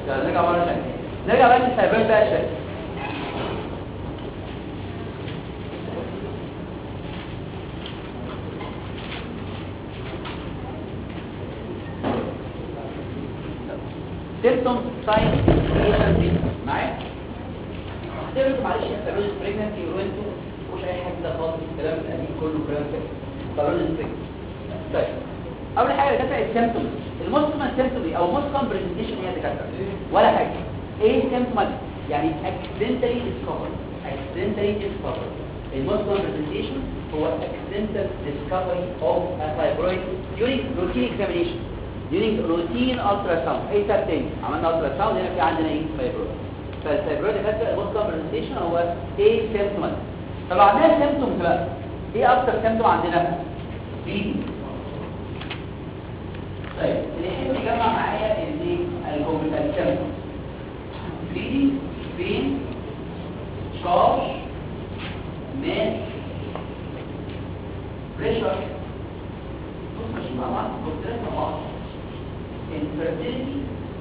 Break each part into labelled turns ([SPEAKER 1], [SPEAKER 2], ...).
[SPEAKER 1] يلا نرجع مره ثانيه نرجع بقى للفايبرويد بقى شويه symptoms signs indication معايا هتقولوا معلش يا فايبرويد بريجنسي وانتوا مش اي حاجه كده خالص الكلام القديم كله كلام كده فايبرويد بريجنسي طيب اول حاجه دكاتره السيمبتومز الموست كومن سيمبتوم او موست كومن برزنتيشن هي دكاتره ولا حاجه ايه سيمبتوم يعني accidentally discovered accidentally discovered الموست كومن برزنتيشن هو accidental discovery of a fibroid during routine examination during routine ultrasound اي سبب تاني عملنا ultrasound هنا في عندنا ايه fibroid فالفايبرويد دكاتره الموست كومن برزنتيشن هو ايه سيمبتوم طب عندنا سيمبتومز بقى ايه اكتر سيمبتوم عندنا bleeding طيب اللي يحب يجمع معايا الايه الكومبيتنشن bleeding pain charge mass pressure بص ماشيين مع بعض كونتراكت مع بعض infertility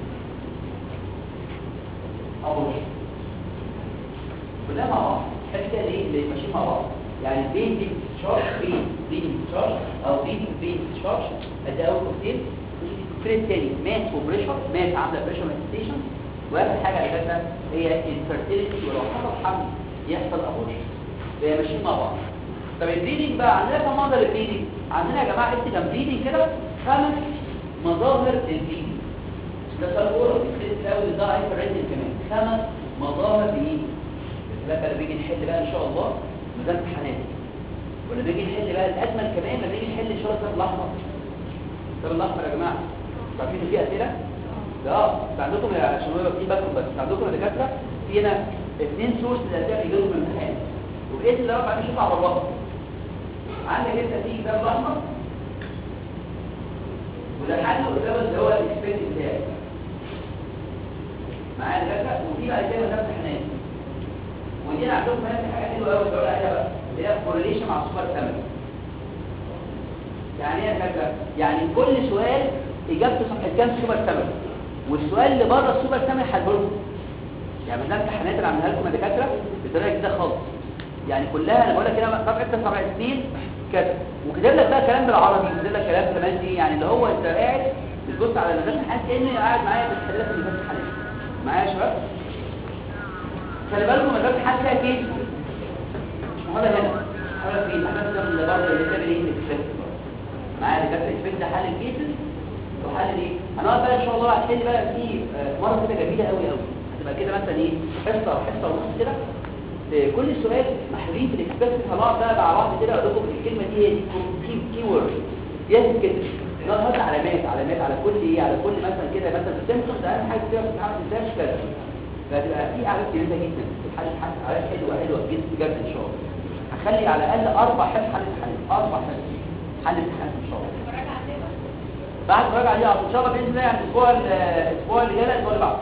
[SPEAKER 1] abortion كلها مع بعض حاجه كده ليه اللي ماشيين مع بعض يعني بين بين شارج بين بين شارج او بين بين شارج ادي اول كوكتيل الكوكتيل الثاني ماس وبريشر ماس عامله بريشر مانيفستيشن واخر حاجه اللي جاتها هي الفيرتيليتي ولو حصل حمل يحصل ابورشن هي ماشيين مع بعض طب البليدنج بقى عندنا كم مظهر البليدنج عندنا يا جماعه اكتب جنب بليدنج كده خمس مظاهر البليدنج ده سؤال اورال بيختلف قوي ده عايز الريتم كمان خمس مظاهر ايه بقى لما نيجي نحل بقى ان شاء الله ميزان امتحانات ولما نيجي نحل بقى الاجمل كمان لما نيجي نحل ان شاء الله الكتاب الاحمر الكتاب الاحمر يا جماعه عارفين فيه اسئله ده انت عندكم عشان هو في بالكم بس عندكم يا دكاتره في هنا اثنين سورس للاسئله بيجوا من الامتحان وباذن الله رب العالمين نشوف على الله عندك انت في كتاب الاحمر وده حل قدام اللي هو الاكسبيرت بتاعي معايا دكاتره وفي بعد كده مدرسه امتحانات ودي انا عندكم هنا في حاجه حلوه قوي بقول عليها بقى اللي هي كورليشن مع السوبر ثامن يعني ايه يا دكاتره يعني كل سؤال اجابته صح كام سوبر ثامن والسؤال اللي بره السوبر ثامن هتقوله يعني ده امتحانات اللي عاملها لكم يا دكاتره بطريقه كده خالص يعني كلها انا بقول لك كده صفحه 79 كده وكتب لك بقى كلام بالعربي وكتب لك كلام كمان ايه يعني اللي هو انت قاعد بتبص على المدرسه الامتحان كاني قاعد معايا بتحل لك المدرسه الامتحانات معايا يا شباب خلي بالكم مدرسه الامتحان فيها كيس مش مهمه هنا حاجه في الحاجات اللي بره اللي بتعمل ايه اكسبت معايا دكاتره اكسبت ده حل الكيسز وحل ايه هنقعد بقى ان شاء الله هتحل بقى في مره كده جميله قوي قوي هتبقى كده مثلا ايه حصه او حصه ونص كده كل سؤال محلولين في الاكسبرت هنقعد بقى مع بعض كده اقول لكم الكلمه دي هي دي كي كي وورد يس كده نقعد نحط علامات علامات على كل ايه على كل مثلا كده مثلا السيمبتومز اهم حاجه كده بتتعمل ازاي كذا فهتبقى في اعداد كبيره جدا في الحل الحل على حلوه حلوه جدا بجد ان شاء الله هخلي على الاقل اربع حصص حل امتحانات اربع حصص حل امتحانات ان شاء الله بعد مراجعه عليها ان شاء الله باذن الله يعني الاسبوع الاسبوع اللي جاي الاسبوع اللي بعده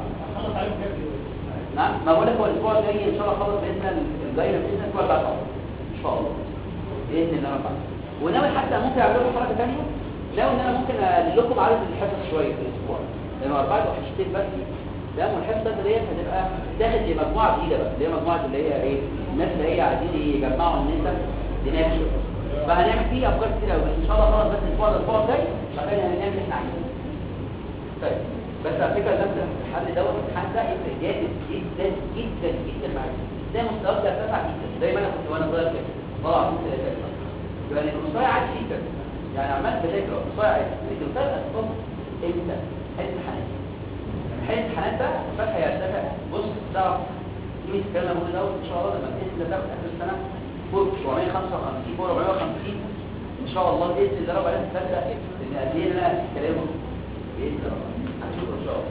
[SPEAKER 1] نعم ما بقول لك هو الاسبوع الجاي ان شاء الله خلص باذن الله الدايره باذن الله الاسبوع اللي بعده ان شاء الله باذن الله رب العالمين وناوي حتى ممكن اعمل لكم حركه ثانيه ناوي ان انا ممكن اقلل لكم عدد الحصص شويه في الاسبوع لانه اربعه وحصتين بس ده والحصه ديت هتبقى داخل لمجموعه جديده بقى اللي هي مجموعه اللي هي ايه الناس اللي هي عايزين يجمعوا النسب لنفسه فهنعمل فيه افكار كتير قوي بس ان شاء الله خلاص بس الاسبوع ده الاسبوع الجاي بعدين هنعمل اللي احنا عايزينه طيب بس على فكره ده الحل دوت الامتحان ده يفرق جامد جدا جدا جدا معاك ده مستواك ده ارتفع جدا زي ما انا كنت وانا صغير كده طبعا كنت ثلاثه يعني المستوى عالي جدا يعني عملت بذاكر المستوى عالي لكن فرق الصوت امتى حل امتحانات حل امتحانات ده الفتح هيرتفع بص تعرف قيمه الكلام اللي بقوله دوت ان شاء الله لما باذن الله تاخد اخر السنه فوق 755 فوق 450 ان شاء الله باذن الله رب العالمين تصدق ان قد ايه انا كلامه باذن الله هنشوف ان شاء الله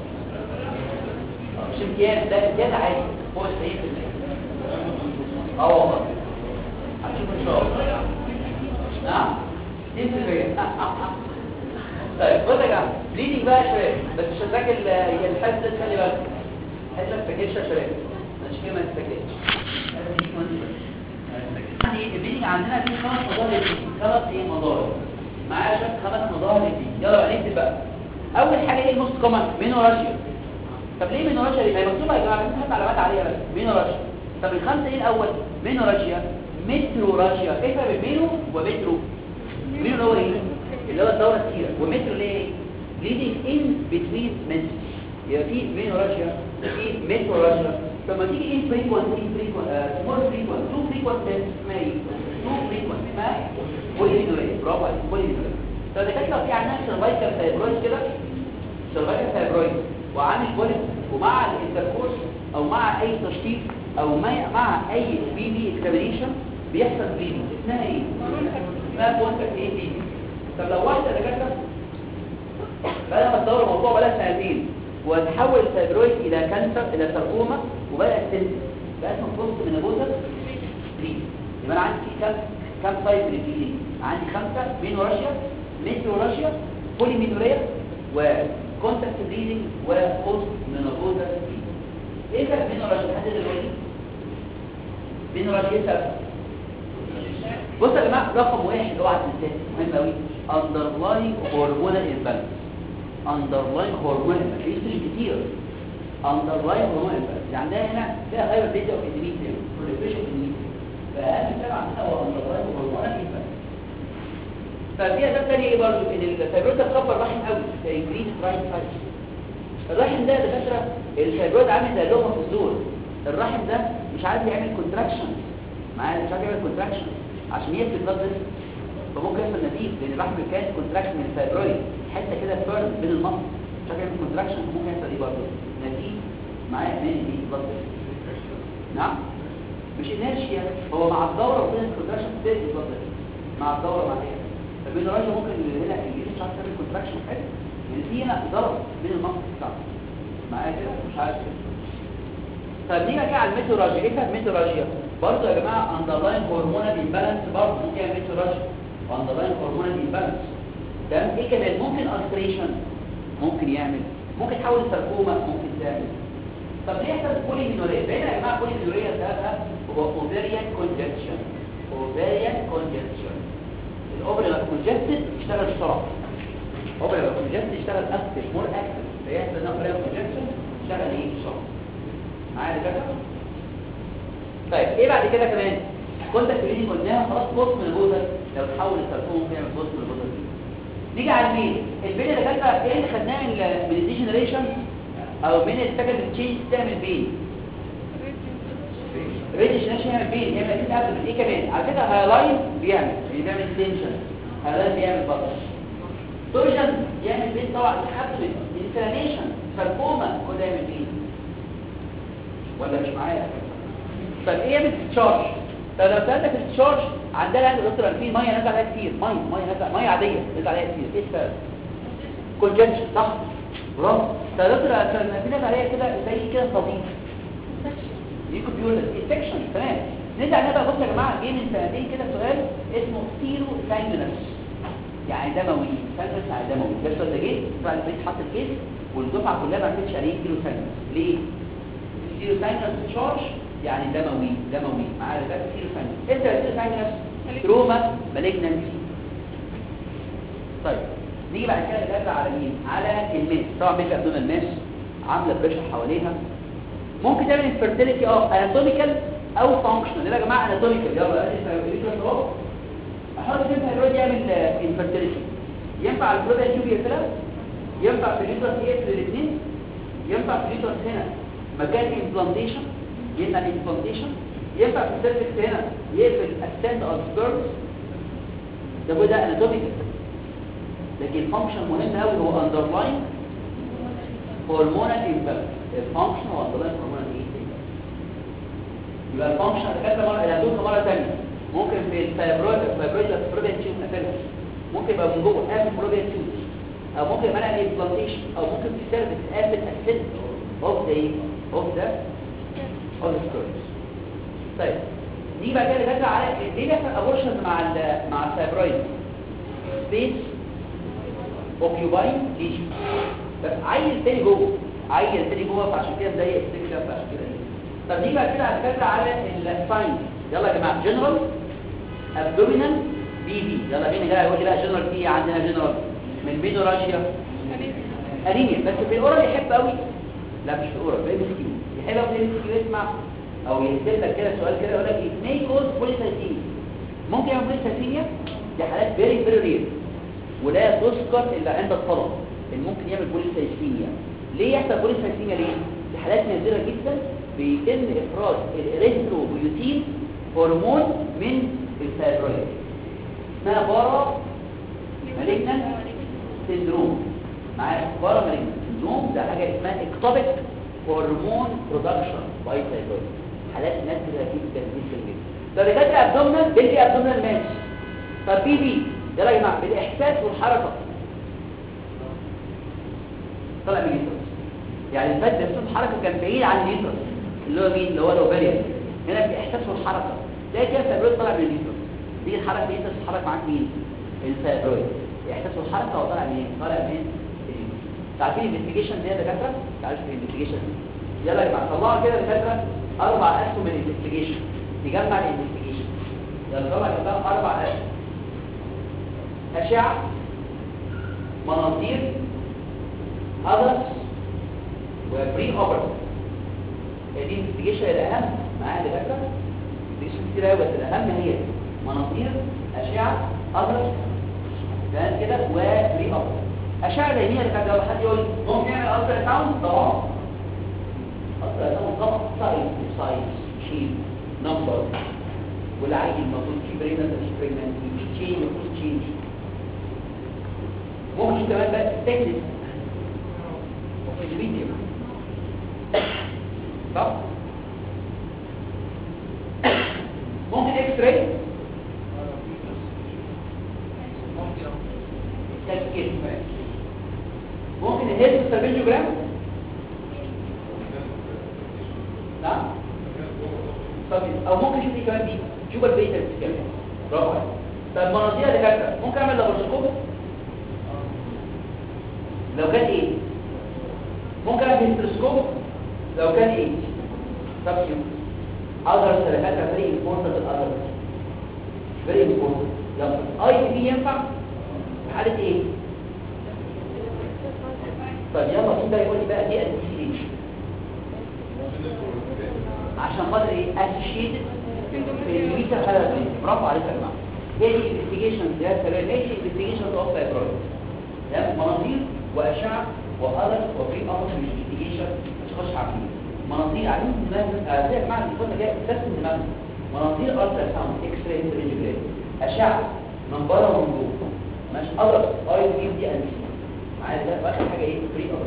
[SPEAKER 1] مش امتياز ده امتياز عادي فوق 90% اه والله هنشوف ان شاء الله نعم 60% طيب بص يا جماعه بليدنج بقى شويه بس مش هتذاكر الحد ده خلي بالك الحد ما تفتكرش يا شباب مش كده ما تفتكرش يعني البليدنج عندنا في خمس مظاهر خمس ايه مظاهر معايا شويه خمس مظاهر يلا بقى نكتب بقى اول حاجه ايه الموست كومن مينوراشيا طب ليه مينوراشيا هي مكتوبه يا جماعه بس هات علامات عليها بس مينوراشيا طب الخمسه ايه الاول مينوراشيا متروراشيا ايه فرق بين مينو ومترو مينو اللي هو ايه اللي هو الدوره الكتيره ومترو ليه leading in between menses يبقى في مينوراشيا في متروراشيا لما تيجي ايه frequent ايه frequent uh, more frequent too frequent اسمها ايه too frequent اسمها بوليمينوريا برافو عليك بوليمينوريا فده كانت لو في عندنا سيرفايكال فايبرويد كده سيرفايكال فايبرويد وعامل بوليب ومع الانتركورس او مع اي تشطيب او مع, مع اي بي بي اكزامينيشن بيحصل بليدنج اسمها ايه اسمها كونتاكت ايه بي طب لو واحده دكاتره بقى لما تدور الموضوع بقى سنتين وتحول الفايبرويد الى كانسر الى ساركوما وبدات تنزل بقى اسمه بوست من ابوزر 3 يبقى انا عندي في كام كام سايت من البي عندي خمسه مينوراشيا ميتروراشيا بوليمينوريا وكونتاكت بليدنج وبوست من ابوزر 3 ايه فرق مينوراشيا لحد دلوقتي مينوراشيا ايه الفرق بصوا يا جماعه رقم واحد اوعى تنساه مهم قوي اندرلاين هرمونال امبالانس اندرلاين هرمونال امبالانس كتير اندرلاين هرمونال امبالانس يعني عندنا هنا فيها هايبر بيتا اوف اندوميتريوم بروليفريشن اندوميتريوم فاهم سبب عندنا هو اندرلاين هرمونال امبالانس ففي اسباب ثانيه ايه برضه ان الفايبرويد تكبر رحم قوي انكريز رايت سايز الرحم ده دكاتره الفايبرويد عامل زي لقمه في الزور الرحم ده مش عارف يعمل كونتراكشن معايا مش عارف يعمل كونتراكشن عشان يفرد بلاد فيسل فممكن يحصل نتيجه لان الرحم كان كونتراكشن من الفايبرويد حته كده فيرم بين المصل مش عارف يعمل كونتراكشن فممكن يحصل ايه برضه نتيجه معايا من دي بلاد فيسل نعم مش انرشيا هو مع الدوره وبين الكونتراكشن بتبدا بلاد فيسل مع الدوره مع ايه فبين الراجل ممكن هنا الجيش مش عارف تعمل كونتراكشن حلو يعني في هنا ضرب بين المصل بتاعه معايا كده مش عارف طب نيجي كده على الميتوراجيا ايه بقى الميتوراجيا برضه يا جماعه اندرلاين هرمونال امبالانس برضه ممكن يعمل ميتوراجيا اندرلاين هرمونال امبالانس تمام ايه كمان ممكن الستريشن ممكن يعمل ممكن يحول ساركوما ممكن تعمل طب ليه يحصل بوليمينوريا هنا يا جماعه بوليمينوريا سببها هو اوفيريان كونجكشن اوفيريان كونجكشن الاوفري لما كونجكتد يشتغل بسرعه الاوفري لما كونجكتد يشتغل اكتف مور اكتف فيحصل ان اوفري كونجكشن يشتغل ايه بسرعه معايا كده طيب ايه بعد كده كمان كونتاكت ريدنج قلناها خلاص بوست من البوزر لو تحول السرطان ممكن يعمل بوست من البوزر دي نيجي على الميل البين اللي كانت ايه اللي خدناه من من الديجنريشن او من السكند تشينج تعمل بين ريديشنيشن يعمل بين يعمل اكيد قبل ايه كمان على فكره هالاين بيعمل بيعمل تنشن هالاين بيعمل بطش توجن يعمل بين طبعا تحسن انفلاميشن ساركوما كده يعمل بين ولا مش معايا طب ايه يعمل تشارج طب لو سالتك التشارج عندنا عند دكتور في ميه نازله عليها كتير ميه ميه نازله ميه عاديه نازله عليها كتير ايه السبب كونجكشن صح برافو طب دكتور في ناس عليها كده زي كده صديق يكون بيقول لك انفكشن تمام نرجع هنا بقى بصوا يا جماعه جه من سنتين كده سؤال اسمه سيرو ساينس يعني دموي ساينس يعني دموي بس ده جه طبعا البيت حط الكيس والدفعه كلها ما عرفتش عليه سيرو ساينس ليه سيرو ساينس تشارج يعني دموي دموي معاه ده سيرو ساينس انت سيرو ساينس تروما مالجنسي طيب نيجي بعد كده نرجع على مين على الماس طبعا بيبقى بدون الماس عامله بريشر حواليها ممكن تعمل انفيرتيليتي اه اناتوميكال او فانكشنال يا جماعه اناتوميكال يلا ادي الفيروس اهو احط كده الفيروس يعمل انفيرتيليتي ينفع البروبيا تيوب يقفلها ينفع في اليوترس يقفل الاثنين ينفع في اليوترس هنا مكان امبلانتيشن يمنع الامبلانتيشن ينفع في السيرفكس هنا يقفل السنت اوف سبيرمز ده كده اناتوميكال لكن الفانكشن مهم قوي هو اندرلاين هرمونال امبالانس الفانكشن هو اندرلاين هرمونال ايه يبقى الفانكشن كذا مره الى مره ثانيه ممكن في الفايبرويد الفايبرويد الفايبرويد تيوب مثلا ممكن يبقى من جوه قافل الفايبرويد تيوب او ممكن منع الامبلانتيشن او ممكن في سيرفيس قافل السن اوف ذا ايه اوف ذا اوف ذا طيب دي بقى كده كده على ليه بيحصل ابورشنز مع ال مع الفايبرويد سبيس اوكيوباين ليجن بس عيل تاني جوه عيل تاني جوه فعشان كده مضايق السكشن فعشان كده طب نيجي بقى كده على فكره على الساين يلا يا جماعه جنرال ابدومينال بي بي يلا مين جاي يقول لي بقى جنرال بي عندنا جنرال من مينوراشيا انيميا بس في الاورال يحب قوي لا مش في الاورال في ام اس كيو يحب ياخد ام اس كيو يسمع او يكتب لك كده سؤال كده يقول لك it may cause polycythemia ممكن يعمل polycythemia دي حالات فيري فيري رير ولا تذكر الا عند الطلب ان ممكن يعمل بوليسايثيميا ليه يحصل بوليسايثيميا ليه في حالات نادره جدا بيتم افراز الاريثروبيوتين هرمون من الثايرويد اسمها بارا مالجنان سيندروم معايا بارا مالجنان سيندروم ده حاجه اسمها اكتوبيك هرمون برودكشن باي ثايرويد حالات نادره جدا جدا جدا ده دكاتره ابدومينال بيجي ابدومينال ماس طب بي بي يلا يا جماعه بالاحساس والحركه طلع من اليوترس يعني الفات ده الحركه كان بعيد عن اليوترس اللي هو مين اللي هو الاوفريان هنا بالاحساس والحركه تلاقي كده الفابرويد طالع من اليوترس دي الحركه دي تتحرك معاك مين الفابرويد الاحساس والحركه هو طالع منين طالع من اليوترس عارفين الانفستيجيشن دي يا دكاتره تعالوا شوفوا الانفستيجيشن يلا يا جماعه طلعوا كده دكاتره اربع اسهم من الانفستيجيشن نجمع الانفستيجيشن يلا طلع كده اربع اسهم أشعة مناظير others وبري اوبر دي الانفستيجيشن الأهم معايا دكاترة انفستيجيشن كتير قوي بس الأهم هي مناظير أشعة others تمام كده وبري اوبر أشعة زي مين يا دكاترة لو حد يقول لي ممكن يعمل ألترا ساوند طبعا ألترا ساوند طبعا سايز سايز شيب نمبر والعيل المفروض في برينة مش برينة في تشين المفروض تشينج ممكن كمان بقى تستكلف في الفيديو صح ممكن اكس راي تفكير ممكن الهيد سيرفيجيوجرام نعم طب او ممكن شوف ايه كمان دي شوف البيتا بتتكلم برافو عليك طب مناظير يا دكاتره ممكن اعمل لابروسكوب لو كان ايه ممكن اعمل هيستروسكوب لو كان ايه طب شوف اقدر السلكات فريق امبورتنت الاذر فريق امبورتنت يلا اي بي ينفع في حاله ايه طب يلا مين بقى يقول لي بقى دي انتي عشان خاطر ايه اسوشيتد في الميتا هالاتين برافو عليك يا جماعه هي دي انفستيجيشن ده كمان ايه انفستيجيشن اوف فايبرويد ده مناظير واشعه واذر وفي امر انفستيجيشن مش خش عارفين مناظير عايزين دماغ زي يا جماعه الفتره الجايه ترسم دماغ مناظير الترا ساوند اكس راي ريجوليت اشعه من بره ومن جوه مش اذر اي بي دي ان معايا ده واخر حاجه ايه فري اذر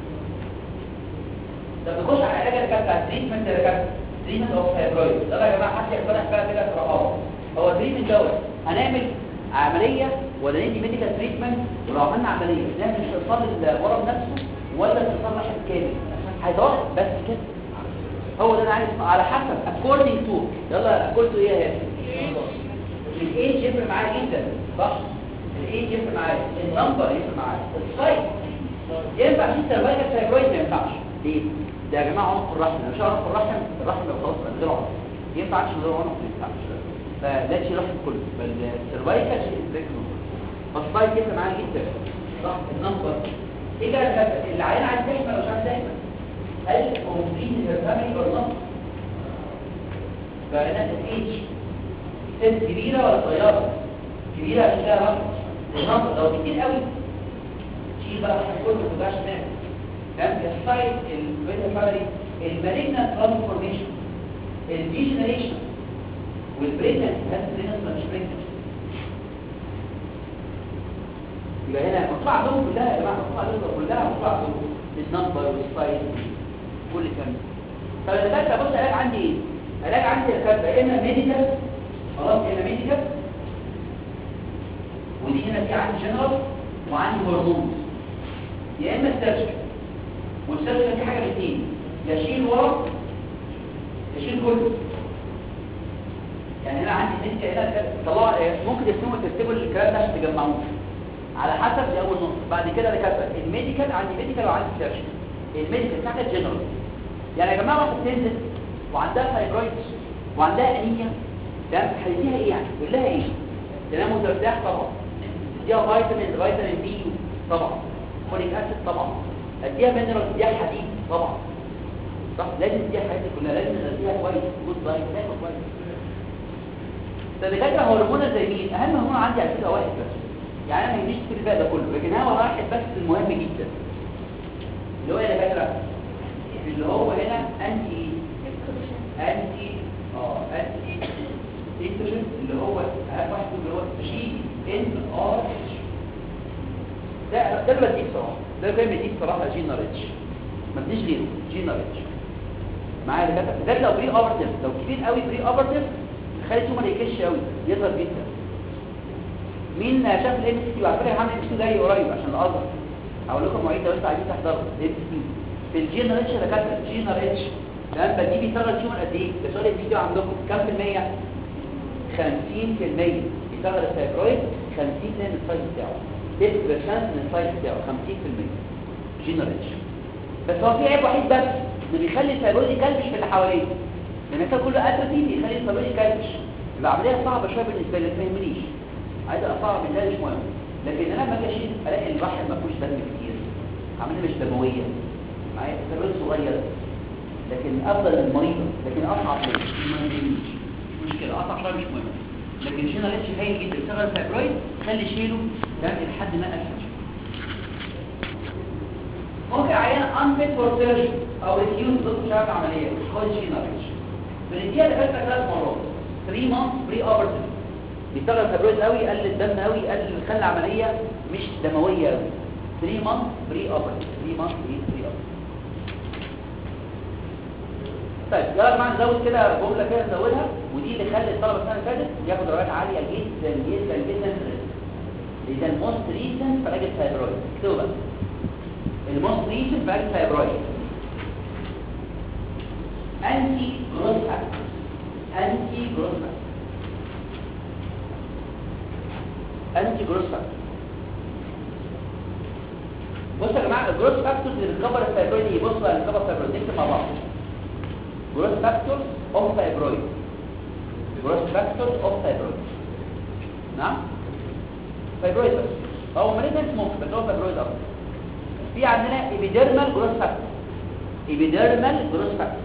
[SPEAKER 1] طب نخش على علاج الكبد على التريتمنت يا دكاتره تريتمنت اوف فايبرويد ده يا جماعه حد يقترح بقى كده اقتراحات هو التريتمنت دوت هنعمل عمليه ولا ندي ميديكال تريتمنت ولو عملنا عمليه نعمل استئصال الورم نفسه ولا استئصال واحد كامل هيتوقف بس كده هو ده انا عايز اسمع على حسب according to يلا according to ايه يا الايج يفرق معايا جدا صح الايج يفرق معايا النمبر يفرق معايا السايز ينفع في سيرفايكال فايبرويد ما ينفعش ليه ده يا جماعه عنق الرحم لو مش عنق الرحم الرحم لو خلاص بقى غير عنق ينفع عشان غير عنق ما ينفعش فلا تشيل الرحم كله بل السيرفايكال شيء الرحم فالسايز يفرق معايا جدا صح النمبر ايه بقى العيان عايز تحمل ولا مش عايز تحمل هل كومبليت الفاميلي ولا نص بيانات الايج ست كبيره ولا صغيره كبيره عشان فيها رقم النص لو كتير قوي تشيل بقى الرحم كله ما تبقاش ناقص تمام السايت البيتا فاميلي المالجنت ترانسفورميشن الديجنريشن والبريجننت هاز بريجننت ولا مش بريجننت يبقى هنا المطلع عندهم كلها يا جماعه المطلع عندهم كلها مطلع عندهم النمبر والسايز كل الكلام طب انا بقى بص علاج عندي ايه علاج عندي يا كاتبه يا اما ميديكال خلاص يا اما ميديكال ودي هنا في عندي جنرال وعندي هرمون يا اما سيرجيكال والسيرجيكال دي حاجه من اثنين يا شيل ورا يا شيل كله يعني هنا عندي ميديكال هنا طلع ممكن تسموا تكتبوا الكلام ده عشان تجمعوه على حسب دي اول نقطه بعد كده انا كاتبه الميديكال عندي ميديكال وعندي سيرجيكال الميديكال بتاعت الجنرال يعني يا جماعه واحده بتنزل وعندها فايبرويدز وعندها انيميا تمام هيديها ايه يعني يقول لها ايه تنام وترتاح طبعا تديها فيتامين فيتامين بي طبعا فوليك اسيد طبعا اديها مينرال اديها حديد طبعا صح لازم اديها الحاجات دي كلها لازم اديها كويس جود دايت تاكل كويس فبجد هرمونات زي مين اهم هرمون عندي على فكره واحد بس يعني انا ما يهمنيش كل الباقي ده كله لكن هو واحد بس المهم جدا اللي هو يا دكاتره اللي هو هنا انتي انتي اه انتي ايستروجين اللي هو اهم واحد اللي هو جي ان ار اتش ده ده اللي بديه بصراحه ده اللي بديه بصراحه جينا ريتش ما بديش غيره جينا ريتش معايا دكاتره ده لو بري اوبرتيف لو كبير قوي بري اوبرتيف خلي التومر يكش قوي يظهر جدا مين شاف الام سي كيو على فكره هعمل ام سي جاي قريب عشان الازهر هقول لكم مواعيد لو انتوا عايزين تحضروا ام سي في الجين ريتش دكاتره جين ريتش تمام بديه بيصغر التيومر قد ايه ده سؤال الفيديو عندكم كام في المية 50% بيصغر الفايبرويد 50% من السايز بتاعه 10% من السايز بتاعه 50% جين ريتش بس هو في عيب وحيد بس انه بيخلي الفايبرويد يكلبش في اللي حواليه لان ده كله اتروفي بيخلي الفايبرويد يكلبش يبقى عمليه صعبه شويه بالنسبه لي ما يهمنيش عايز ابقى صعب بالله مش مهم لكن انا لما اجي اشيل الاقي البحر ما فيهوش دم كتير عمليه مش دمويه معايا الفايبرويد صغير لكن افضل للمريضه لكن اصعب ليه ما يهمنيش مش مشكله اصعب شويه مش مهم لكن شينا ليش هايل جدا يشتغل الفايبرويد خلي شيله تمام لحد ما اسهل ممكن عيان unfit for surgery او reduce ضد شرط عمليه خد شينا ليش بنديها لفتره ثلاث مرات 3 months بري اوبرتيف بيشتغل الفايبرويد قوي يقلل الدم قوي يقلل يخلي العمليه مش دمويه قوي 3 months بري اوبرتيف 3 months بري بري اوبرتيف طيب يلا يا جماعه نزود كده جمله كده نزودها ودي اللي خلت الطلبه السنه اللي فاتت ياخد درجات عاليه جدا جدا جدا في الريسك اذا الموست ريسنت في علاج الفايبرويد اكتبوا بقى الموست ريسنت في علاج الفايبرويد انتي جروث فاكتور انتي جروث فاكتور انتي جروث فاكتور بصوا يا جماعه الجروث فاكتورز اللي بتكبر الفايبرويد ايه بصوا اللي بتكبر الفايبرويد نكتب مع بعض growth factors of fibroid growth factors of fibroid نعم fibroid بس هو مريض اسمه بس هو fibroid اكتر في عندنا epidermal growth factor epidermal growth factor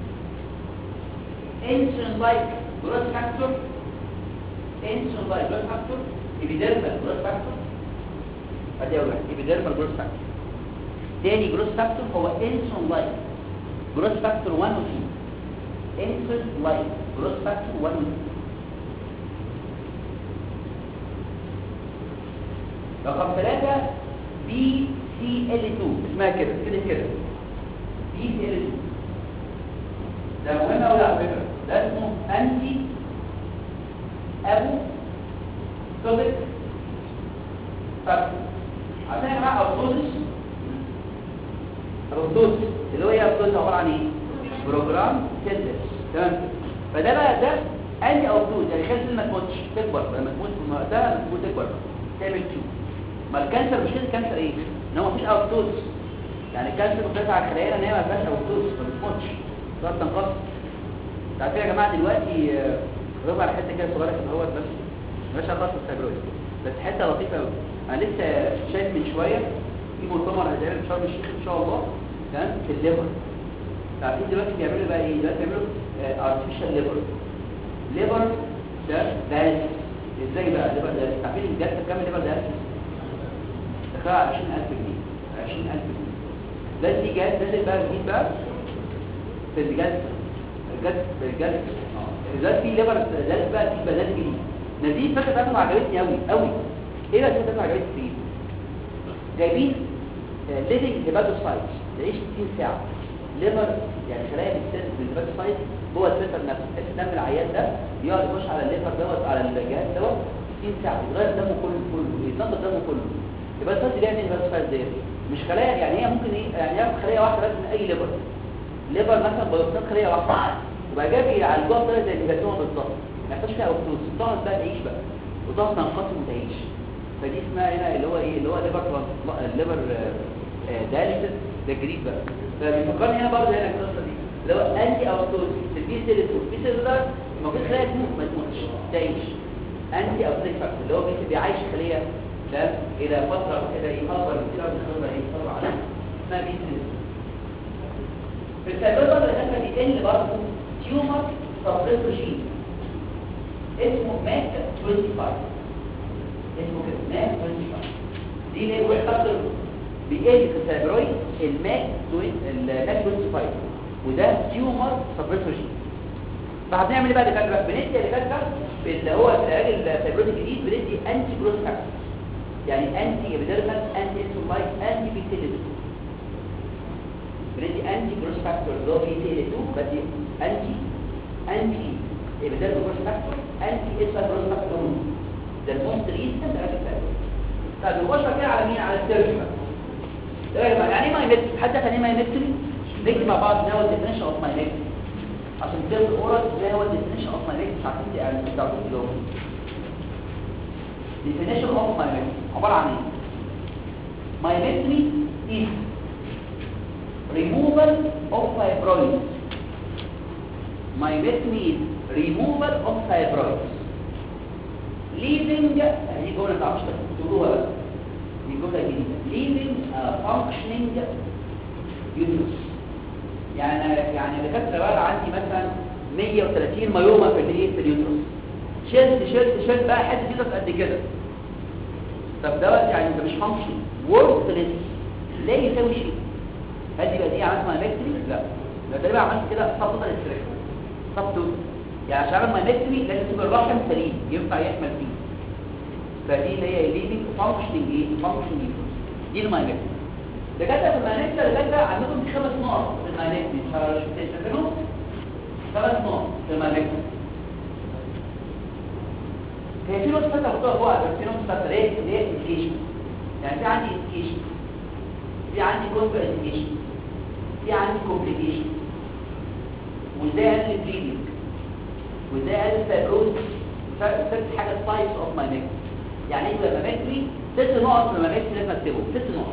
[SPEAKER 1] insulin like growth factor insulin like growth factor epidermal growth factor ادي اول واحد epidermal growth factor تاني growth factor هو insulin like growth factor 1 و 2 insulin like growth factor 1 و 2 رقم 3 بي سي ال 2 اسمها كده كده كده بي سي ال 2 ده مهم قوي على فكره ده اسمه انتي ابو توبيك فاكتور عشان يا جماعه اوتوزس اوتوزس اللي هو ايه اوتوزس عباره عن ايه بروجرام سيلز تمام فده بقى ده انتي اوتوز يعني خلي ما تموتش تكبر لما تموت في وقتها لما تموت تكبر تعمل تيوب ما الكانسر مش كده الكانسر ايه ان هو مفيش اوتوز يعني الكانسر بتاع على الخلايا ان هي ما فيهاش اوتوز ما بتموتش تقدر تنقص عارفين يا جماعه دلوقتي ربع على حته كده صغيره كده اهوت بس مش هخلص الفايبرويد بس حته لطيفه قوي انا لسه شايف من شويه في مؤتمر هيتعمل في شرم الشيخ ان شاء الله تمام في الليفر عارفين دلوقتي بيعملوا بقى ايه دلوقتي بيعملوا ارتفيشال ليفر ليفر ده دايلسيس ازاي بقى ليفر دايلسيس عارفين الجهاز كام ليفر دايلسيس دخلها 20000 جنيه 20000 جنيه ده دي جهاز نازل بقى جديد بقى في الجهاز الجهاز الجهاز اه دلوقتي في ليفر دايلسيس بقى في بدل جديد نزيد الفكره بتاعته عجبتني قوي قوي ايه بقى الفكره بتاعته عجبتني فيه جايبين ليفنج هيباتوسايتس تعيش 60 ساعه ليفر يعني خلايا بتسد بالهيباتوسايت جوه الفلتر نفسه تحس دم العيان ده يقعد يخش على الليفر دوت على الجهاز دوت 60 ساعه يتغير دمه كله كله يتنضف دمه كله يبقى الفلتر دي يعني الهيباتوسايت ديت مش خلايا يعني هي ممكن ايه يعني ياخد خليه واحده بس من اي ليفر ليفر مثلا بيوصل خليه واحده وبقى جاي يعالجوها بطريقه زي الهيباتوما بالظبط ما يحتاجش فيها اوكسوس تقعد بقى تعيش بقى وتقعد تنقسم وتعيش فدي اسمها هنا اللي هو ايه اللي هو ليفر ليفر دايليسيس ده جديد بقى فبيفكرني هنا برضه هنا القصه دي اللي هو انتي اوتوز البي سيلولار البي سيلولار المفروض خلايا تموت ما تموتش تعيش انتي اوتوز فاكتور اللي هو بيعيش خليه تمام الى فتره كده ايه فتره كتير قوي خلال ايه فتره على اسمها بيتريس في الفيبروزا اللي بيقل برضه تيومر سبريسوجين اسمه ماك 25 اسمه كده ماك 25 دي اللي هو خاطر بيقل في الفيبرويد الماك الماك 25 وده تيومر سبريسوجين فهنعمل ايه بقى دكاتره بندي دكاتره اللي هو في العلاج الفيبرويد الجديد بندي انتي جروث فاكتور يعني انتي ابيديرمال انتي انسولايت انتي بيتيليتو بندي انتي جروث فاكتور اللي هو بيتيليتو بدي انتي انتي ابيديرمال جروث فاكتور انتي اسفل جروث فاكتور ده الموست ريسنت علاج الفيبرويد طب نخش كده على مين على السيرجن ده يا جماعه يعني ايه مايمتري حد كان ايه مايمتري نكتب مع بعض ان هو الديفينيشن اوف مايمتري عشان كده الاورال ده هو الديفينيشن اوف مايمتري مش عارفين يعني مش عارفين اللي هو definition of myometry عبارة عن ايه myometry is removal of fibroids myometry is removal of fibroids leaving دي جملة تعرفش تقولوها بس دي جملة جديدة leaving a functioning uterus يعني يعني دكاتره بقى عندي مثلا 130 مايوما في الايه في اليوترس شلت شلت شلت بقى حته كده قد كده طب دوت يعني ده مش فانكشن وورثلس لا يساوي شيء هل دي بقى دي عملت مايمكتري لا ده تقريبا عملت كده سب توتال ستريك سب توتال يعني عشان اعمل مايمكتري لازم يبقى الرحم سليم ينفع يحمل فيه فدي اللي هي ليفنج فانكشننج ايه فانكشننج دي المايمكتري دكاتره في المايمكتري دكاتره عندهم خمس نقط في المايمكتري فاكرهم خمس نقط في المايمكتري هي في نقطة فترة بتوع بعض بس في نقطة فترة ايه اللي هي education يعني في عندي education في عندي contra education في عندي complication وده قال bleeding وده قال fibrosis ست حاجة types of mimicry يعني ايه mimicry ست نقط في mimicry لازم اكتبهم ست نقط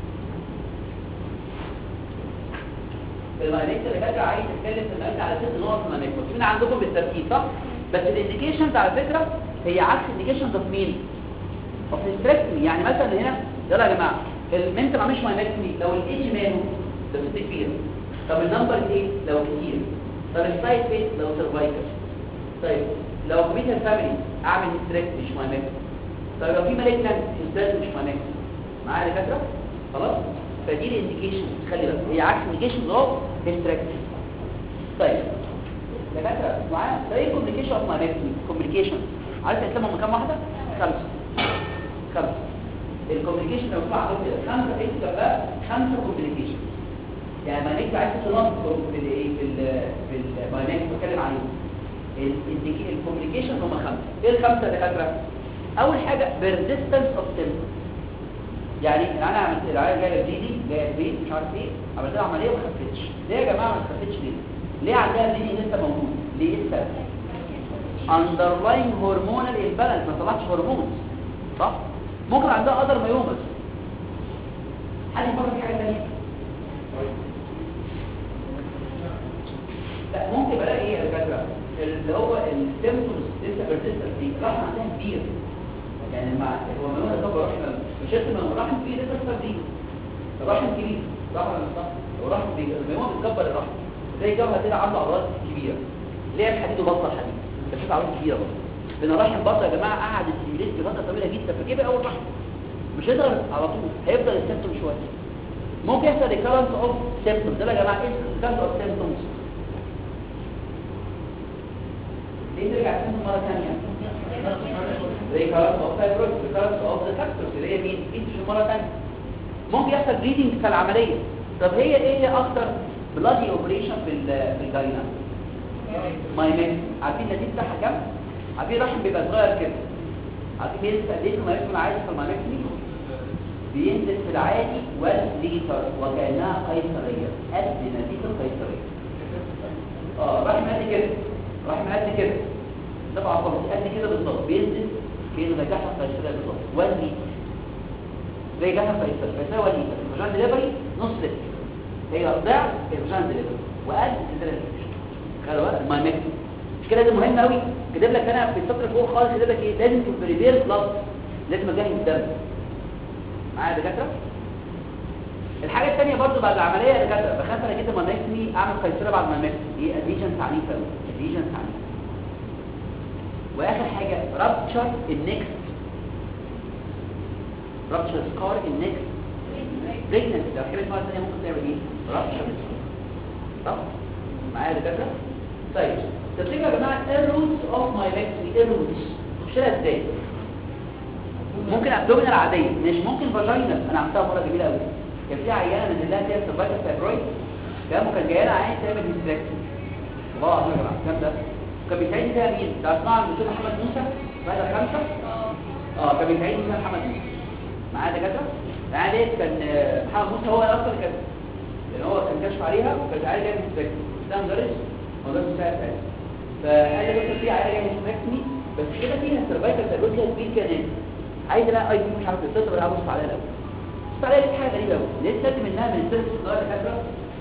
[SPEAKER 1] المايمكتر اللي كده عايز اتكلم في المايمكتر على ست نقط في المايمكتر فين عندكم بالترتيب صح بس الانديكيشنز على فكره هي عكس الانديكيشنز اوف مين اوف هيستريكتومي يعني مثلا هنا يلا يا جماعه المنت ما عملش مايمكتري لو الايدج ماله لو ست كبيره طب النمبر ايه لو كتير طب السايد فيت لو سيرفايكال طيب لو كمبيوتر فاميلي اعمل هيستريكتومي مش مايمكتري طب لو في مالجنت هيستريكتومي مش مايمكتري معايا يا دكاتره خلاص فدي الانديكيشن خلي بالك هي عكس الانديكيشن اوف هيستريكتومي طيب دكاتره معايا ده ايه كوميونيكيشن اوف مايمكتري كوميونيكيشن عارف اسمهم كام واحده خمسه خمسه الكوميونيكيشن لو طلع عملت كده خمسه اكتب بقى خمسه كوميونيكيشن يعني ما نكتب عايز تنظم في الايه في ال في المايمكتري بتكلم عليهم الكوميونيكيشن هم خمسه ايه الخمسه يا دكاتره اول حاجه بيرزيستنس اوف سيمبتومز يعني انا عملت العيال جايه بليدي جايه بليد مش عارف ايه عملت لها عمليه وما خفتش ليه يا جماعه ما خفتش ليه ليه عندها بليدي لسه موجود ليه لسه underlying hormonal imbalance ما طلعش هرمون صح ممكن عندها قدر مايومس حد يفكر في حاجه ثانيه لا ممكن بلاقي ايه يا دكاتره اللي هو السيمبتومز لسه بيرسيستنت دي راح عندها كبير يعني مع هو ما هو ده رحم مش اسم الرحم فيه لسه صغير الرحم كبير صح ولا صح الرحم كبير لما هو بيتكبر الرحم زي جبهه كده عنده عضلات كبيره ليه الحديد وبطل حديد بس في عضلات كبيره برضه لان الرحم بطل يا جماعه قعد السيميليت فتره طويله جدا فجيب اول رحم مش هيقدر على طول هيفضل السيمتوم شويه ممكن يحصل ريكارنس اوف سيمتومز ده يا جماعه ايه ريكارنس اوف سيمتومز ليه ترجع سيمتوم مره ثانيه ريكارنس اوف فايبرويد ريكارنس اوف ذا فاكتورز اللي هي مين ايدج مره ثانيه ممكن يحصل بليدنج في العمليه طب هي ايه هي اكتر بلادي اوبريشن في في الجاينا مايمين عارفين النتيجه بتاعها كام عارفين الرحم بيبقى صغير كده عارفين بينزل قد ايه ما يكون عايز في المايمين بينزل في العادي والليتر وكانها قيصريه قد نتيجه القيصريه اه رحم قد كده رحم قد كده طبعا قد كده بالظبط بينزل كأنه نجاحها قيصريه بالظبط 1 لتر زي جاها قيصريه فيساوي 1 لتر الفاجان ديليفري نص لتر هي ضعف الفاجان ديليفري وقد الديليفري خلي بالك المايمكتري مش كده ده مهم قوي كاتب لك انا في السطر فوق خالص كاتب لك ايه لازم تبريفير بلس لازم اجهز الدم معايا يا دكاتره الحاجه الثانيه برضو بعد العمليه يا دكاتره بخاف انا كده مانكني اعمل قيصريه بعد ما مانكني دي اديشنز عنيفه قوي اديشنز عنيفه واخر حاجه رابتشر النكست رابتشر سكار النكست بريجننسي لو حبيت مره ثانيه ممكن تعمل ايه رابتشر صح معايا يا دكاتره طيب تفتكروا يا جماعه الروتس اوف ماي ماكسي الروتس تخشلها ازاي ممكن ابدومينال عاديه مش ممكن فاجينال انا عملتها مره جميله قوي كان في عيانه نزل لها فيها سيرفايكال فايبرويد كان كان جايه لها عين تعمل هيستريكتومي والله العظيم يا جماعه الكلام ده كان بيساعدني فيها مين؟ ده اسمع الدكتور محمد موسى بعد الخمسه اه كان بيساعدني فيها محمد موسى معايا دكاتره العيانه ديت كان آه، محمد موسى هو اصلا كان لان هو كان كشف عليها وكانت عيانه جايه هيستريكتومي ده مدرس مدرس مساعد ساعتها فقال لي دكتور في عيانه جايه هيستريكتومي بس كده فيها سيرفايكال فايبرويد فيها كبير كمان عايز الاقي اي بي مش عارف الصدر ولا ابص عليها الاول بص عليها لقيت حاجه غريبه قوي لقيت لازم انها من السيرفس الصغيره دكاتره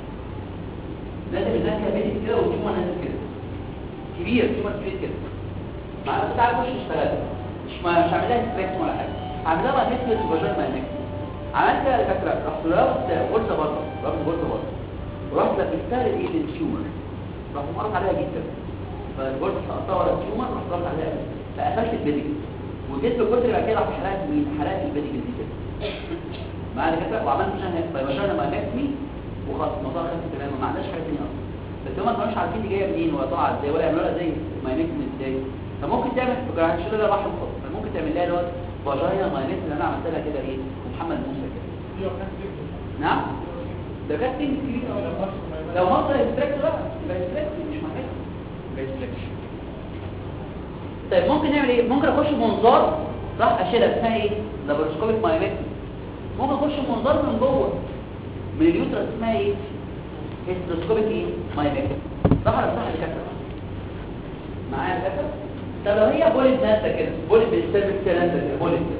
[SPEAKER 1] لازم انها فيها بيت كده وتيومر نازل كده كبير تيومر كبير كده مع بس تعالى خش اشتغل مش ما مش هعمل لها ستريكس ولا حاجه هعمل لها بقى مثل الفاجين ما هناك عملت كده يا دكاتره رحت رابط غرزه بره رابط غرزه بره ورحت لبستها الايه للتيومر رحت مرض عليها جدا فالغرزه سقطتها ورا التيومر رحت ضغط عليها فقفلت البيدج وجيت له كتر بعد كده رحت حرقت مين حرقت البيدج دي كده معايا كده وعملت مشان فاجينا ما ماكسمي وخلاص الموضوع خف تماما ما عندناش حاجه ثانيه اصلا بس هم ما كانوش عارفين دي جايه منين ولا طالعه ازاي ولا يعملوا لها زي ما ماكسمي ازاي فممكن تعمل فكره شيل لها رحم خالص فممكن تعمل لها اللي هو فاجينا ما اللي انا عملت لها كده ايه محمد موسى كده نعم ده كانت كبير لو مصر هيستريكت بقى يبقى هيستريكت مش محتاج يبقى هيستريكت طيب ممكن نعمل ايه ممكن اخش بمنظار صح اشيلها اسمها ايه لابروسكوبيك مايومتري ممكن اخش بمنظار من جوه من اليوترس اسمها ايه هيستروسكوبيك ايه مايومتري صح ولا صح دكاتره معايا دكاتره طب لو هي بوليت نازله كده بوليت بالسيرفكس كده نازله كده بوليت كده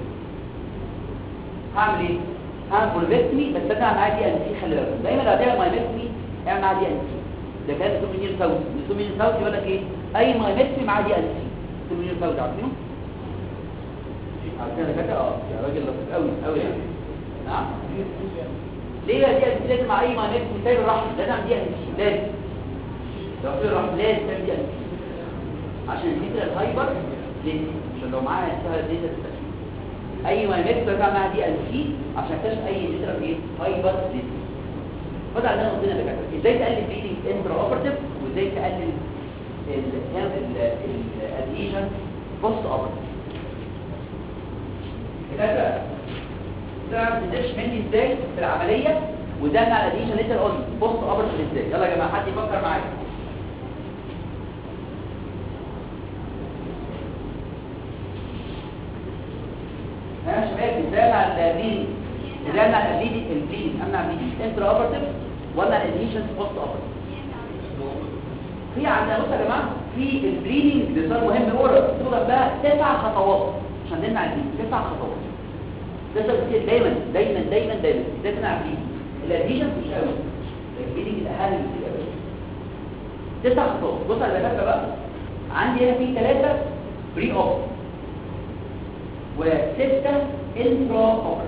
[SPEAKER 1] هعمل ايه هعمل بوليفكتمي بس انا معايا دي ان سي خلي بالك دايما لو هتعمل مايومتري اعمل معاها دي ان سي ده كان سومينير ساوث سومينير ساوث يقول لك ايه اي مايومتري معاه دي ان سي سومينير ساوث عارفينه عارفين كده اه يا راجل لطيف قوي قوي يعني نعم ليه بقى دي ان لازم مع اي معنى مثال الرحم لازم دي ان لازم لو في الرحم لازم تعمل دي ان عشان الفكره الهايبر ليه عشان لو معاها انتهى دي اي معنى مثال معاها دي ان سي عشان تكتشف اي مثال ايه هايبر ليه خد عندنا قلنا بقى ازاي تقلل بيلينج انترا اوبرتيف وازاي تقلل الاديشن بوست اوبرتيف كده تعرف تدش مني ازاي في العمليه وده على دي عشان انت قول بص ابرز ازاي يلا يا جماعه حد يفكر معايا ها يا شباب ازاي مع البليدنج ازاي مع البليدنج البليدنج امنع البليدنج انترا اوبرتيف ولا الاديشن بوست اوبرتيف في عندنا بصوا يا جماعه في البليدنج ده صار مهم اورا تقول بقى تسع خطوات عشان نمنع البليدنج تسع خطوات ده كتير دايما دايما دايما دايما ده تمنع البليدنج الاديشن مش قوي البليدنج الاهم بكتير قوي تسع خطوات بص على الدكاتره بقى عندي هنا في ثلاثه بري اوب وسته انترا اوب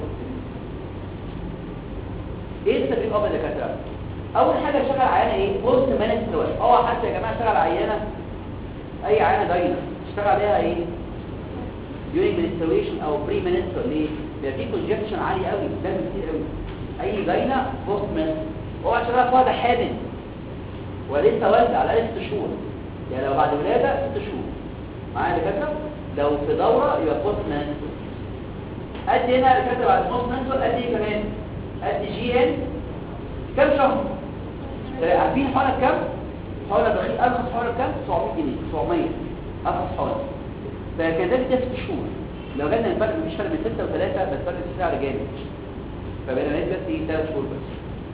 [SPEAKER 1] ايه التبريد اوب يا دكاتره اول حاجه اشتغل عيانه ايه بوست مانج سوال اوعى حتى يا جماعه اشتغل عيانه اي عيانه داينه اشتغل عليها ايه during menstruation او pre menstrual ليه بيبقى في congestion عالي قوي دم كتير قوي اي داينه بوست menstrual اوعى اشتغل فيها حامل ولسه والده على الاقل ست شهور يعني لو بعد ولاده ست شهور معايا دكاتره لو في دوره يبقى بوست menstrual قد هنا دكاتره بعد بوست menstrual قد ايه كمان قد جي ان كم شهر عارفين حوالي كام حوالي دقيق ارخص حوالي كام 900 جنيه 900 ارخص حوالي فكذلك ده ست شهور لو جالنا الفرق مفيش فرق بين 6 و3 بس فرق السعر جامد فبقينا نقول بس ايه 3 شهور بس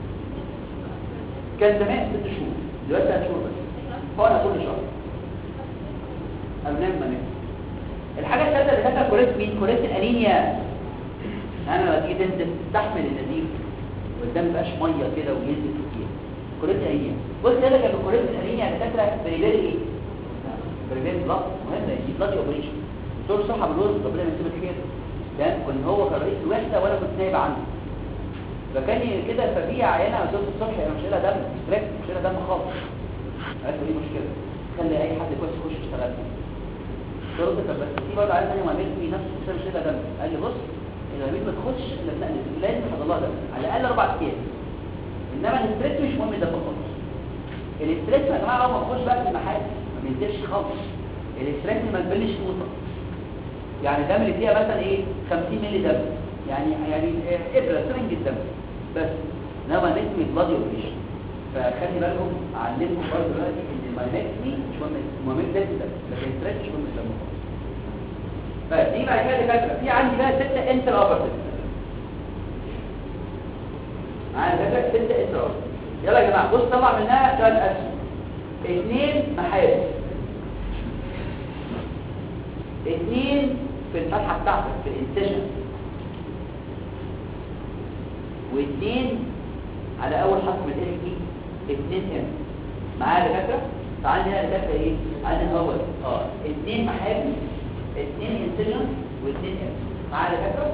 [SPEAKER 1] كان زمان 6 شهور دلوقتي 3 شهور بس حوالي كل شهر أبناء المنام الحاجة الثالثة اللي كانت كوريت مين؟ كوريت الأنيميا أنا لما تيجي تنزل تحمل النزيف والدم مبقاش مية كده وينزل كتير كوريت الأنيميا بص كده كان كوريت الأنيميا اللي كانت بريبيري ايه؟ بريبيري بلاد مهمة دي بلاد اوبريشن دكتور صحة بالوزن ربنا يمسيه بالخير لأن كان هو كان رئيس الوحدة وأنا كنت نايب عنه فكان كده ففي عيانه على الصبح انا مش لاقي دم ستريك مش لاقي دم خالص قالت لي مشكله خلي اي حد كويس يخش يشتغل قلت طب بس في برضه عايز انا وعملت في نفس الشيء مش لاقي دم قال لي بص الهرمين ما تخش الا بنقل لازم يحصل لها دم على الاقل اربع ايام انما الاستريك مش مهم الدم خالص الاستريك يا جماعه اول ما تخش بقى في المحل ما بينزلش خالص الاستريك ما تبلش نقطه يعني الدم اللي فيها مثلا ايه 50 مللي دم يعني يعني ابره سرنج الدم بس انما نسمي بلادي اوبريشن فخلي بالكم اعلمكم برضه دلوقتي ان الماينكتمي مش مهم مهم ده الدم لكن الستريتش مش مهم الدم طيب دي بعد كده دكاتره في عندي بقى سته انتر اوبرتيف معايا دكاتره سته انتر اوبرتيف يلا يا جماعه بص طبعا منها ثلاث اسهم اثنين محابس اثنين في الفتحه بتاعتك في الانسجن واثنين على اول حرف من الاس دي اثنين ام معايا دكاتره تعالى هنا دكاتره ايه عندنا اول اه اثنين محابس اثنين انسجن واثنين ام معايا دكاتره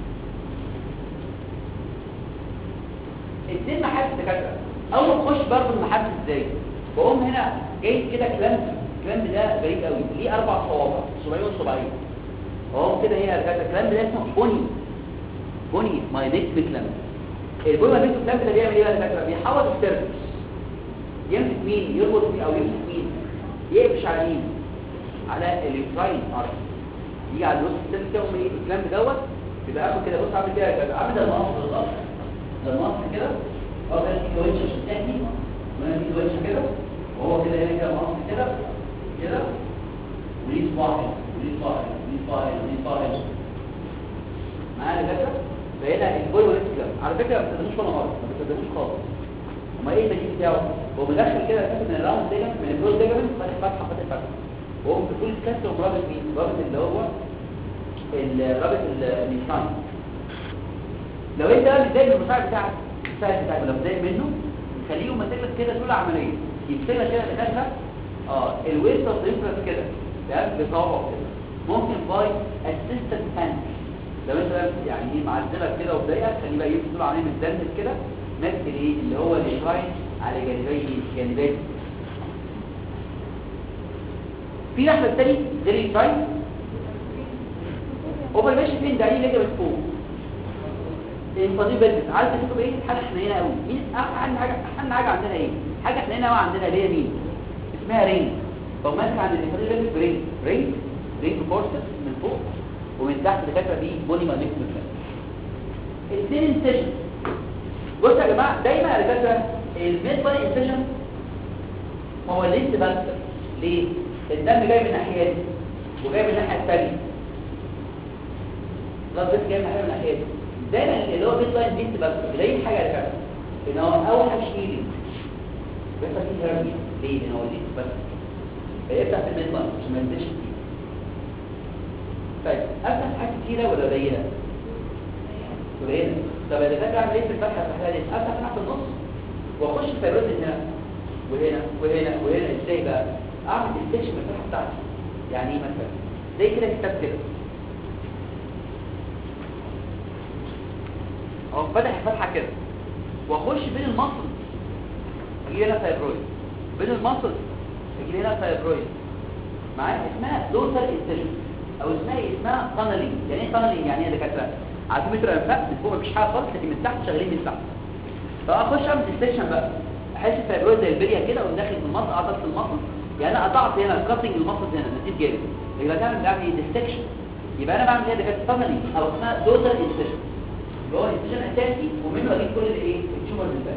[SPEAKER 1] اثنين محابس دكاتره اول ما تخش برضه المحابس ازاي بقوم هنا جاي كده كلامب الكلامب ده غريب قوي ليه اربع صوابع صباعين وصباعين اهو كده هي دكاتره الكلامب ده اسمه بوني بوني ماينكس كلامب البويما بيتو الكلام ده بيعمل ايه بقى الفكره بيحول السيرفس يمسك مين يربط مين او يمسك مين يقفش على مين على اليوتراين ارض يجي على النص السيرفس ده ايه الكلام دوت بيبقى قاعد كده بص عامل كده كده عامل زي المقص بالظبط زي المقص كده هو كده في كويتش عشان تحمي وانا في كويتش كده وهو كده هنا كده مقص كده كده وليه صباع هنا وليه صباع هنا وليه صباع هنا وليه صباع هنا معايا كده فهنا البول والاسكلام على فكره ما بتصدقوش ولا مره ما بتصدقوش خالص امال ايه الدليل بتاعه هو مدخل كده اساس من الراوند ديجمنت من البول ديجمنت فاتح فتحه فاتح فتحه وهو في كل كسر مرابط مين رابط اللي هو الرابط النيشان لو انت بقى متضايق من المساعد بتاعك المساعد بتاعك لو متضايق منه خليه يمسك لك كده طول عمليه يمسك لك كده دخلها اه الويست اوف كده تمام بصوابعه كده ممكن باي اسيستنت هاند لو انت بقى يعني ايه معزلك كده وضايقك خليه بقى يفصل عليه متدلل كده ماسك ايه اللي هو الشراين على جانبي جانبي في لحظه تاني غير الشراين اوفر ماشي فين ده ليه ليجمنت فوق الفضيل بيزنس عارف تكتب ايه حاجه حنينه قوي مين احسن حاجه احسن حاجه عندنا ايه حاجه حنينه قوي عندنا اللي هي مين اسمها رينج طب ماسك عند الفضيل بيزنس رينج رينج رينج فورسز من فوق ومن تحت دكاتره دي بولي مالك مثلا الاثنين انسجن بصوا يا جماعه دايما يا دكاتره الميد بادي انسجن هو الليست بس ليه الدم جاي من ناحيه دي وجاي من الناحيه الثانيه البلد جاي من ناحيه من ناحيه دي دايما اللي هو ميد بادي ليست بس قليل حاجه يا دكاتره ان هو اول حاجه شيلي بيحصل فيه هرمي ليه لان هو ليست بس فهي بتاعت الميد بادي عشان ما ينزلش فيه طيب افتح حاجه كتيره ولا قليله قليله طب اذا كنت اعمل ايه في الفتحه الفتحه دي افتح فتحه في النص واخش في فيبروز هنا وهنا وهنا وهنا ازاي بقى اعمل استكشف الفتحه بتاعتي يعني ايه مثلا زي كده كتاب كده اهو فتح الفتحه كده واخش بين المصل اجي هنا فايبرويد بين المصل اجي هنا فايبرويد معايا اسمها دوسر انسجن او اسمها ايه اسمها فانلينج يعني ايه فانلينج يعني ايه دكاتره عارفين متر انفاق من فوق مفيش حاجه خالص لكن من تحت شغالين من تحت فاخش اعمل ديستكشن بقى احس الفايبرويد زي البليه كده وداخل في المصل قطعت في المصل يعني انا قطعت هنا كاتنج المصل هنا نتيجه جامد يبقى ده بعمل ايه ديستكشن يبقى انا بعمل ايه دكاتره فانلينج او اسمها دوسر انسجن اللي هو انسجن اساسي ومنه اجيب كل الايه التيومر اللي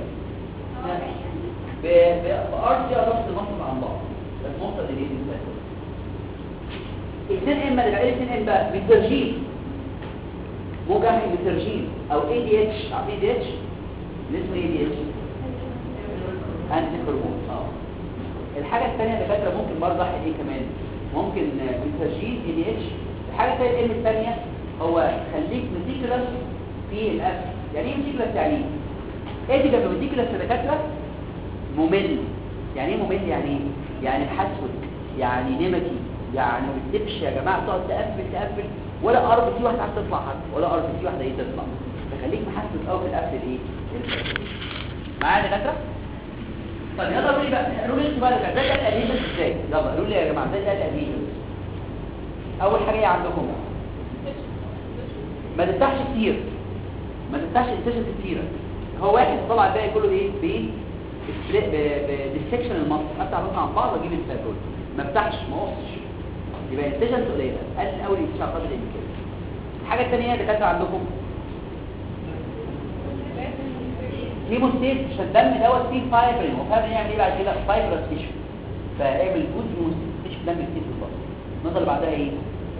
[SPEAKER 1] باقي بارض فيها ضغط المصل عن بعض بس موصل للايه للفايبرويد اثنين اما اللي ايه اثنين اما مترجين موجه مترجين او اي دي اتش عارفين دي اتش اسمه اي دي اتش انتي هرمون اه الحاجه الثانيه اللي فاكره ممكن برضه احد ايه كمان ممكن مترجين اي دي اتش الحاجه الثانيه الام الثانيه هو خليك ميتيكولاس في الاكل يعني ايه ميتيكولاس يعني ايه ايه دي لما ميتيكولاس دكاتره ممل يعني ايه ممل يعني ايه يعني محسود يعني نمكي يعني ما بتسيبش يا جماعه تقعد تقفل تقفل ولا ارض في واحده عايزه تطلع حتى ولا ارض في واحده ايه تطلع فخليك محسس قوي في القفل الايه معايا يا دكاتره طب يلا قولوا لي بقى قولوا لي انتوا بقى ده ده الاديشن ازاي يلا قولوا لي يا جماعه ده ده الاديشن اول حاجه ايه عندكم ما تفتحش كتير ما تفتحش انتشن كتيره هو واحد طلع الباقي كله بايه بايه بديسكشن المصل افتح بس عن بعض واجيب الفاكول ما افتحش ما اقصش يبقى انتشن قليله قلل قوي الانتشار قدر الامكان الحاجه الثانيه اللي كانت عندكم هيموستيت عشان الدم دوت فيه فايبرين وفاهم يعمل ايه بعد كده فايبرس تيشو فاعمل جود هيموستيت مفيش دم كتير في البطن النقطه اللي بعدها ايه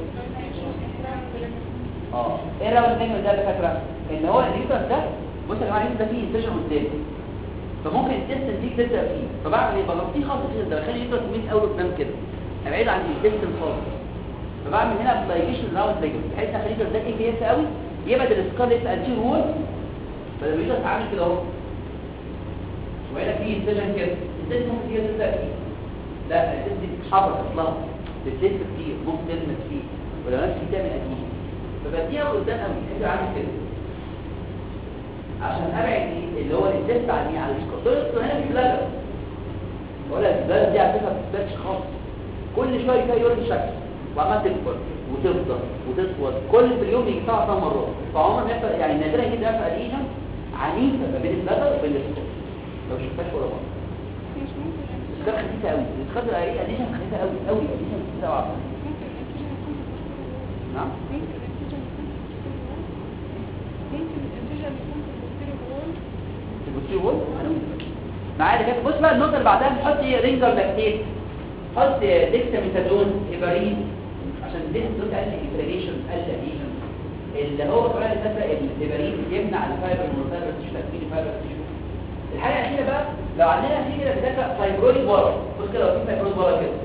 [SPEAKER 1] اه ايه الراوند الثاني ده اللي فاكره ان هو النيوترس ده بص يا جماعه النيوترس ده فيه انتشر قدام فممكن التستن دي تبدا فيه فبعمل ايه بغطيه خالص كده ده بخلي النيوترس يمين قوي قدام كده ابعد عن التستن خالص فبعمل هنا بلايجيشن راوند ليجمنت بحيث ان النيوترس ده ايه كيس قوي يبعد السكارلت انتير وول بدل ما النيوترس عامل كده اهو وهنا في انتشن كده التست ممكن تيجي تبدا فيه لا التست دي بتتحرك اصلها بتلف كتير ممكن تلمس فيه ولو نفسي تعمل اديشن فبديها قدام قوي انت عامل كده عشان ابعد ايه اللي هو التست على مين على السكوتر هنا في بلاجر ولا البلاجر دي على فكره ما بتثبتش خالص كل شويه كده يوري شكل وعمال تكبر وتفضل وتطول كل في اليوم يجي سبع ثمان مرات فعمر ما يحصل يعني نادرا جدا يحصل اديشن عنيفه ما بين البلاجر وبين السكوتر لو شفتهاش ولا مره ده خفيفه قوي الخضر ايه اديشن خفيفه قوي قوي اديشن خفيفه قوي نعم البوستيريور وول معايا ده كده بص بقى النقطه اللي بعدها نحط رينجر لاكتيت حط ديكساميثادون هيبارين عشان دول قال انفلاميشن قال اديشن اللي هو كمان اللي فاكره الهيبارين يمنع الفايبر والفايبر تيشو تكوين الفايبر تيشو الحاجه الاخيره بقى لو عندنا في كده بتاكل فايبرويد ورا بص كده لو في فايبرويد ورا كده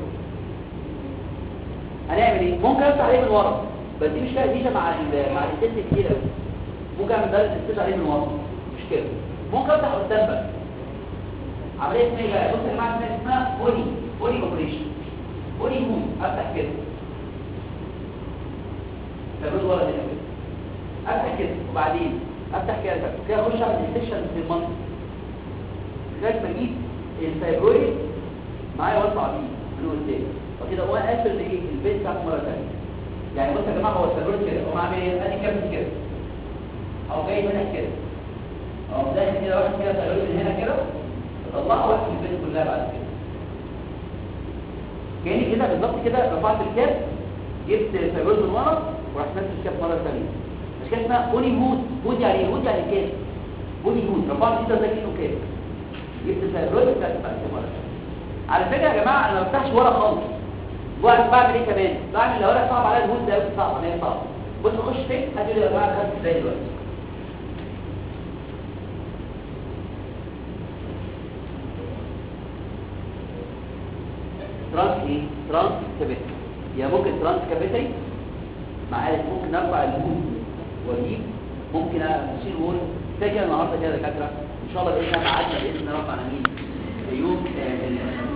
[SPEAKER 1] هنعمل ايه ممكن افتح عليه من ورا بس دي مش كده دي مع ال مع الست كتير قوي ممكن اعمل درجه استيش عليه من ورا مش كده ممكن افتح قدام بقى عمليه اسمها ايه بقى بص يا جماعه اسمها اسمها بولي بولي اوبريشن بولي موف افتح كده فبرد ورا هنا كده افتح كده وبعدين افتح كده كده اخش اعمل استيشن في المنطقه لغايه ما اجيب الفايبرويد معايا واطلع بيه من قدام وكده هو قافل الايه البيت بتاعته مره ثانيه يعني بص يا جماعه هو الفايبرويد كده هو عامل ايه ادي كابس كده او جاي هنا كده او داخل كده واحد كده فايبرويد من هنا كده اطلعه واقفل البيت كلها بعد كده كاني كده بالظبط كده رفعت الكاب جبت الفايبرويد من ورا ورحت ماسك الكاب مره ثانيه مش كده اسمها بوني هود هود يعني هود يعني كاب بوني هود رفعت كده زي كده كاب جبت الفايبرويد بتاعت بعد مره على فكره يا جماعه انا ما بفتحش ورا خالص وقت بعمل ايه كمان بعمل لو انا صعب عليا الهود ده صعب عليا صعب بص اخش فين حد يقول لي يا جماعه خدت ازاي دلوقتي ترانس ايه ترانس كابيتري يا ممكن ترانس كابيتري مع ذلك ممكن ارفع الهود واجيب ممكن اشيل وول فاكر النهارده كده يا دكاتره ان شاء الله باذن الله قعدنا باذن الله رفعنا مين يوم